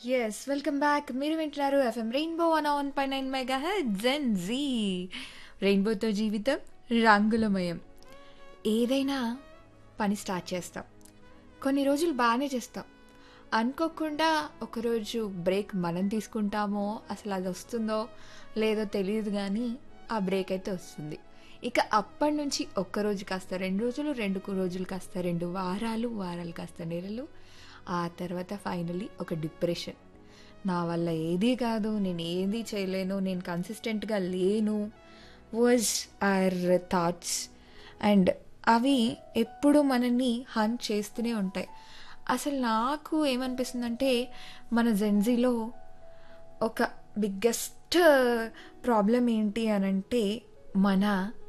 Yes. Welcome back. మీరు వింటున్నారు FM rainbow 101.9 megahertz Gen Z. రెయిన్బోతో జీవితం రంగులమయం. ఏదైనా పని స్టార్ట్ చేస్తాం. కొన్ని రోజులు బానే చేస్తాం. అనుకోకుండా ఒకరోజు బ్రేక్ మనం తీసుకుంటామో, అసలు అది వస్తుందో లేదో తెలీదు గానీ, ఆ బ్రేక్ అయితే వస్తుంది. ఇక అప్పటినుంచి ఒక్కరోజు కాస్త 2 రోజులు, 2 రోజులు కాస్త 2 వారాలు, వారాలు కాస్త నెలలు, ఆ తర్వాత ఫైనల్లీ ఒక డిప్రెషన్. నా వల్ల ఏదీ కాదు, నేను ఏది చేయలేను, నేను కన్సిస్టెంట్‌గా లేను వాజ్ అవర్ థాట్స్. అండ్ అవి ఎప్పుడూ మనల్ని హంట్ చేస్తూనే ఉంటాయి. అసలు నాకు ఏమనిపిస్తుందంటే, మన జెన్‌జీలో ఒక బిగ్గెస్ట్ ప్రాబ్లమ్ ఏంటి అనంటే, మన